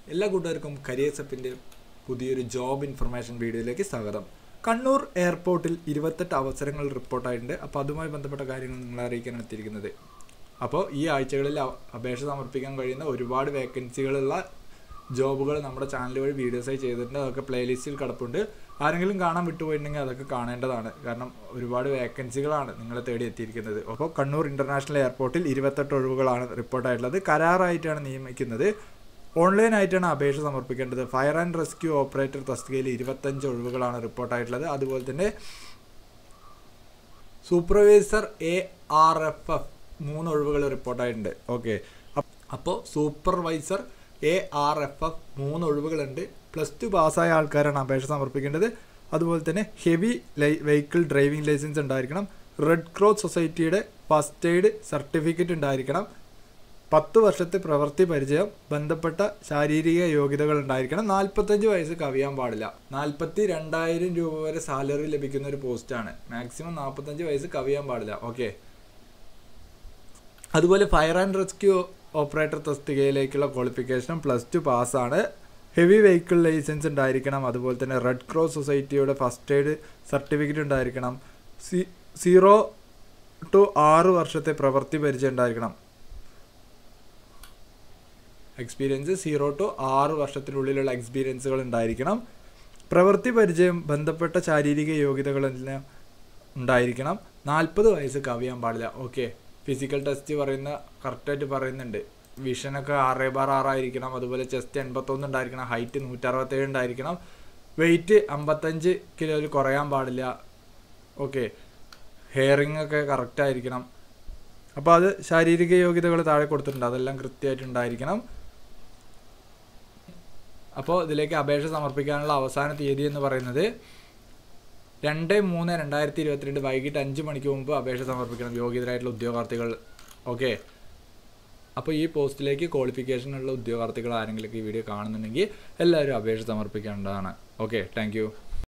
എല്ലാ കൂട്ടുകാർക്കും കരിയർ സെപ്പിൻ്റെ പുതിയൊരു ജോബ് ഇൻഫർമേഷൻ വീഡിയോയിലേക്ക് സ്വാഗതം കണ്ണൂർ എയർപോർട്ടിൽ ഇരുപത്തെട്ട് അവസരങ്ങൾ റിപ്പോർട്ടായിട്ടുണ്ട് അപ്പോൾ അതുമായി ബന്ധപ്പെട്ട കാര്യങ്ങൾ നിങ്ങളെ അറിയിക്കാനാണ് എത്തിയിരിക്കുന്നത് അപ്പോൾ ഈ ആഴ്ചകളിൽ അ- അപേക്ഷ സമർപ്പിക്കാൻ കഴിയുന്ന ഒരുപാട് വേക്കൻസികളുള്ള ജോബുകൾ നമ്മുടെ ചാനൽ വഴി വീഡിയോസായി ചെയ്തിട്ടുണ്ട് അതൊക്കെ പ്ലേലിസ്റ്റിൽ കിടപ്പുണ്ട് ആരെങ്കിലും കാണാൻ വിട്ടുപോയിട്ടുണ്ടെങ്കിൽ അതൊക്കെ കാണേണ്ടതാണ് കാരണം ഒരുപാട് വേക്കൻസികളാണ് നിങ്ങളെ തേടി എത്തിയിരിക്കുന്നത് അപ്പോൾ കണ്ണൂർ ഇൻ്റർനാഷണൽ എയർപോർട്ടിൽ ഇരുപത്തെട്ട് ഒഴിവുകളാണ് റിപ്പോർട്ടായിട്ടുള്ളത് കരാറായിട്ടാണ് നിയമിക്കുന്നത് ഓൺലൈനായിട്ടാണ് അപേക്ഷ സമർപ്പിക്കേണ്ടത് ഫയർ ആൻഡ് റെസ്ക്യൂ ഓപ്പറേറ്റർ തസ്തികയിൽ ഇരുപത്തഞ്ച് ഒഴിവുകളാണ് റിപ്പോർട്ടായിട്ടുള്ളത് അതുപോലെ തന്നെ supervisor A R F F മൂന്ന് ഒഴിവുകൾ റിപ്പോർട്ടായിട്ടുണ്ട് ഓക്കെ അപ്പോൾ supervisor A R F F മൂന്ന് ഒഴിവുകളുണ്ട് പ്ലസ് ടു പാസ്സായ ആൾക്കാരാണ് അപേക്ഷ സമർപ്പിക്കേണ്ടത് അതുപോലെ തന്നെ ഹെവി ലൈ വെഹിക്കിൾ ഡ്രൈവിംഗ് ലൈസൻസ് ഉണ്ടായിരിക്കണം റെഡ് ക്രോസ് സൊസൈറ്റിയുടെ ഫസ്റ്റ് എയ്ഡ് സർട്ടിഫിക്കറ്റ് ഉണ്ടായിരിക്കണം പത്ത് വർഷത്തെ പ്രവൃത്തി പരിചയം ബന്ധപ്പെട്ട ശാരീരിക യോഗ്യതകൾ ഉണ്ടായിരിക്കണം നാൽപ്പത്തഞ്ച് വയസ്സ് കവിയാൻ പാടില്ല നാൽപ്പത്തി രണ്ടായിരം രൂപ വരെ സാലറി ലഭിക്കുന്ന ഒരു പോസ്റ്റാണ് മാക്സിമം നാൽപ്പത്തഞ്ച് വയസ്സ് കവിയാൻ പാടില്ല ഓക്കെ അതുപോലെ ഫയർ ആൻഡ് റെസ്ക്യൂ ഓപ്പറേറ്റർ തസ്തികയിലേക്കുള്ള ക്വാളിഫിക്കേഷൻ പ്ലസ് ടു പാസ്സാണ് ഹെവി വെഹിക്കിൾ ലൈസൻസ് ഉണ്ടായിരിക്കണം അതുപോലെ തന്നെ റെഡ് ക്രോസ് സൊസൈറ്റിയുടെ ഫസ്റ്റ് എയ്ഡ് സർട്ടിഫിക്കറ്റ് ഉണ്ടായിരിക്കണം സി സീറോ ടു ആറ് വർഷത്തെ പ്രവൃത്തി പരിചയം ഉണ്ടായിരിക്കണം എക്സ്പീരിയൻസ് സീറോ ടു ആറ് വർഷത്തിനുള്ളിലുള്ള എക്സ്പീരിയൻസുകൾ ഉണ്ടായിരിക്കണം പ്രവൃത്തി പരിചയം ബന്ധപ്പെട്ട ശാരീരിക യോഗ്യതകളെല്ലാം ഉണ്ടായിരിക്കണം നാൽപ്പത് വയസ്സ് കവിയാൻ പാടില്ല ഓക്കെ ഫിസിക്കൽ ടെസ്റ്റ് പറയുന്ന കറക്റ്റായിട്ട് പറയുന്നുണ്ട് വിഷനൊക്കെ ആറ് ബാർ ആറായിരിക്കണം അതുപോലെ ചെസ്റ്റ് എൺപത്തൊന്ന് ഉണ്ടായിരിക്കണം ഹൈറ്റ് നൂറ്ററുപത്തേഴ് ഉണ്ടായിരിക്കണം വെയിറ്റ് അമ്പത്തഞ്ച് കിലോയിൽ കുറയാൻ പാടില്ല ഓക്കെ ഹെയറിംഗ് ഒക്കെ കറക്റ്റ് ആയിരിക്കണം അപ്പോൾ അത് ശാരീരിക യോഗ്യതകൾ താഴെ കൊടുത്തിട്ടുണ്ട് അതെല്ലാം കൃത്യമായിട്ട് ഉണ്ടായിരിക്കണം അപ്പോൾ ഇതിലേക്ക് അപേക്ഷ സമർപ്പിക്കാനുള്ള അവസാന തീയതി എന്ന് പറയുന്നത് രണ്ട് മൂന്ന് രണ്ടായിരത്തി ഇരുപത്തിരണ്ട് വൈകിട്ട് അഞ്ച് മണിക്ക് മുമ്പ് അപേക്ഷ സമർപ്പിക്കണം യോഗ്യതരായിട്ടുള്ള ഉദ്യോഗാർത്ഥികൾ ഓക്കെ അപ്പോൾ ഈ പോസ്റ്റിലേക്ക് ക്വാളിഫിക്കേഷനുള്ള ഉദ്യോഗാർത്ഥികൾ ആരെങ്കിലും ഈ വീഡിയോ കാണുന്നുണ്ടെങ്കിൽ എല്ലാവരും അപേക്ഷ സമർപ്പിക്കേണ്ടതാണ് ഓക്കെ താങ്ക്